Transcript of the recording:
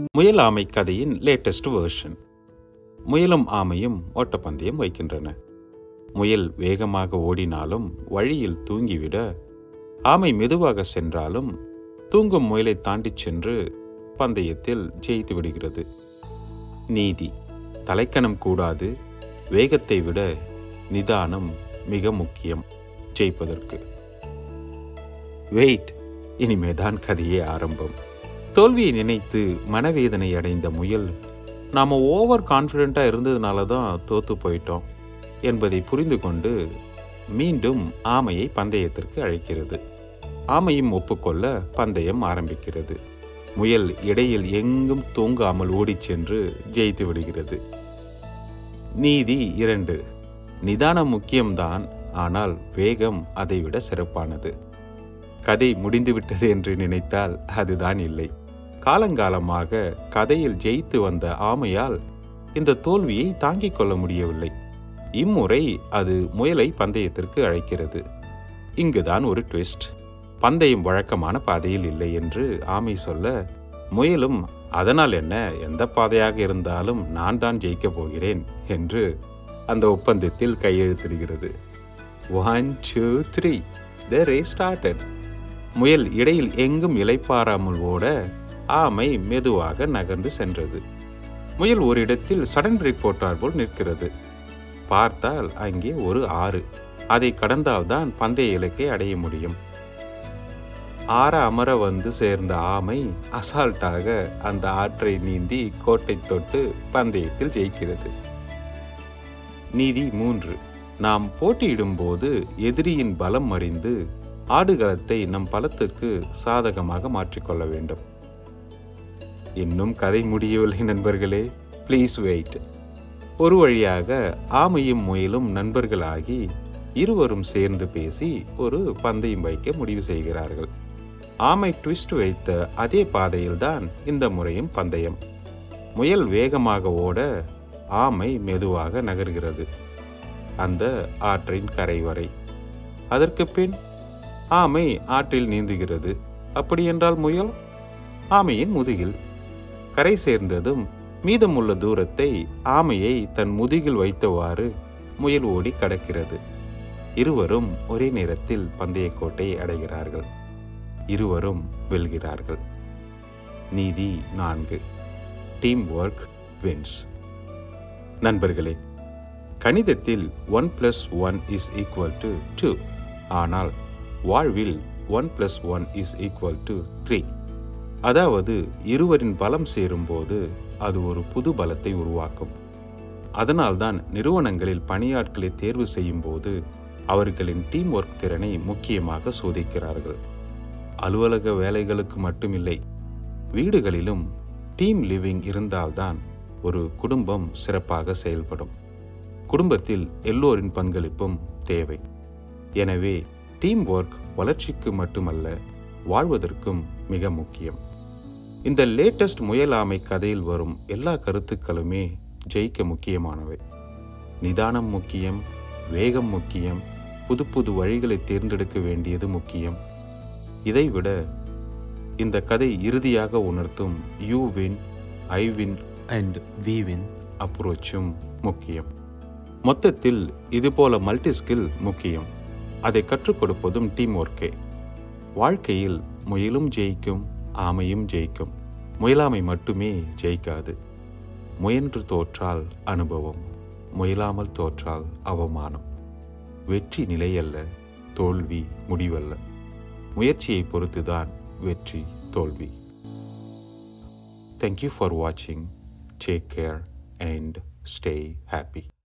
முயல் ஆமை கதையின் லேட்டஸ்ட் வேர்ஷன் முயலும் ஆமையும் ஓட்டப்பந்தயம் வைக்கின்றன முயல் வேகமாக ஓடினாலும் வழியில் தூங்கிவிட ஆமை மெதுவாக சென்றாலும் தூங்கும் முயலை தாண்டிச் சென்று பந்தயத்தில் ஜெயித்து விடுகிறது நீதி தலைக்கணம் கூடாது வேகத்தை விட நிதானம் மிக முக்கியம் ஜெயிப்பதற்கு வெயிட் இனிமேதான் கதையே ஆரம்பம் தோல்வியை நினைத்து மனவேதனை அடைந்த முயல் நாம் ஓவர் கான்ஃபிடெண்ட்டாக இருந்ததுனால தான் தோத்து போயிட்டோம் என்பதை புரிந்து கொண்டு மீண்டும் ஆமையை பந்தயத்திற்கு அழைக்கிறது ஆமையும் ஒப்புக்கொள்ள பந்தயம் ஆரம்பிக்கிறது முயல் இடையில் எங்கும் தூங்காமல் ஓடிச் சென்று ஜெயித்து விடுகிறது நீதி இரண்டு நிதானம் முக்கியம்தான் ஆனால் வேகம் அதைவிட சிறப்பானது கதை முடிந்துவிட்டது என்று நினைத்தால் அதுதான் இல்லை காலங்காலமாக கதையில் ஜெயித்து வந்த ஆமையால் இந்த தோல்வியை தாங்கிக் கொள்ள முடியவில்லை இம்முறை அது முயலை பந்தயத்திற்கு அழைக்கிறது இங்குதான் ஒரு ட்விஸ்ட் பந்தயம் வழக்கமான பாதையில் இல்லை என்று ஆமை சொல்ல முயலும் அதனால் என்ன எந்த பாதையாக இருந்தாலும் நான் தான் ஜெயிக்கப் போகிறேன் என்று அந்த ஒப்பந்தத்தில் கையெழுத்திடுகிறது one two three the race started முயல் இடையில் எங்கும் இலைப்பாராமல் ஓட ஆமை மெதுவாக நகர்ந்து சென்றது முயல் ஒரு இடத்தில் சடன் பிரேக் போட்டார் போல் நிற்கிறது பார்த்தால் அங்கே ஒரு ஆறு அதை கடந்தால்தான் பந்தய இலக்கை அடைய முடியும் ஆற அமர வந்து சேர்ந்த ஆமை அசால்ட்டாக அந்த ஆற்றை நீந்தி கோட்டை தொட்டு பந்தயத்தில் ஜெயிக்கிறது நீதி மூன்று நாம் போட்டியிடும்போது எதிரியின் பலம் அறிந்து ஆடுகளத்தை நம் பலத்திற்கு சாதகமாக மாற்றிக்கொள்ள வேண்டும் இன்னும் கதை முடியவில்லை நண்பர்களே ப்ளீஸ் வெயிட் ஒரு வழியாக ஆமையும் முயலும் நண்பர்களாகி இருவரும் சேர்ந்து பேசி ஒரு பந்தயம் வைக்க முடிவு செய்கிறார்கள் ஆமை ட்விஸ்ட் வைத்த அதே பாதையில்தான் இந்த முறையும் பந்தயம் முயல் வேகமாக ஓட ஆமை மெதுவாக நகர்கிறது அந்த ஆற்றின் கரை வரை அதற்கு பின் ஆமை ஆற்றில் நீந்துகிறது அப்படியென்றால் முயல் ஆமையின் முதுகில் கரை சேர்ந்ததும் மீதமுள்ள தூரத்தை ஆமையை தன் முதுகில் வைத்தவாறு முயல் ஓடி கடக்கிறது இருவரும் ஒரே நேரத்தில் பந்தயக்கோட்டை அடைகிறார்கள் இருவரும் வெல்கிறார்கள் நீதி நான்கு டீம் ஒர்க் வின்ஸ் நண்பர்களே கணிதத்தில் one plus one is equal to two ஆனால் வாழ்வில் one plus one is equal to three அதாவது இருவரின் பலம் சேரும்போது அது ஒரு புது பலத்தை உருவாக்கும் அதனால்தான் நிறுவனங்களில் பணியாட்களை தேர்வு செய்யும் போது அவர்களின் டீம் ஒர்க் திறனை முக்கியமாக சோதிக்கிறார்கள் அலுவலக வேலைகளுக்கு மட்டுமில்லை வீடுகளிலும் டீம் லிவிங் இருந்தால்தான் ஒரு குடும்பம் சிறப்பாக செயல்படும் குடும்பத்தில் எல்லோரின் பங்களிப்பும் தேவை எனவே டீம் ஒர்க் வளர்ச்சிக்கு மட்டுமல்ல வாழ்வதற்கும் மிக முக்கியம் இந்த லேட்டஸ்ட் முயலாமை கதையில் வரும் எல்லா கருத்துக்களுமே ஜெயிக்க முக்கியமானவை நிதானம் முக்கியம் வேகம் முக்கியம் புது புது வழிகளை தேர்ந்தெடுக்க வேண்டியது முக்கியம் இதைவிட இந்த கதை இறுதியாக உணர்த்தும் you win I win and we win அப்ரோச்சும் முக்கியம் மொத்தத்தில் இதுபோல மல்டி ஸ்கில் முக்கியம் அதை கற்றுக் கொடுப்பதும் டீம் ஒர்க்கே வாழ்க்கையில் முயலும் ஜெயிக்கும் ஆமையும் ஜெயிக்கும் முயலாமை மட்டுமே ஜெயிக்காது முயன்று தோற்றால் அனுபவம் முயலாமல் தோற்றால் அவமானம் வெற்றி நிலையல்ல தோல்வி முடிவல்ல முயற்சியை பொறுத்துதான் வெற்றி தோல்வி தேங்க்யூ ஃபார் வாட்சிங் take care and stay happy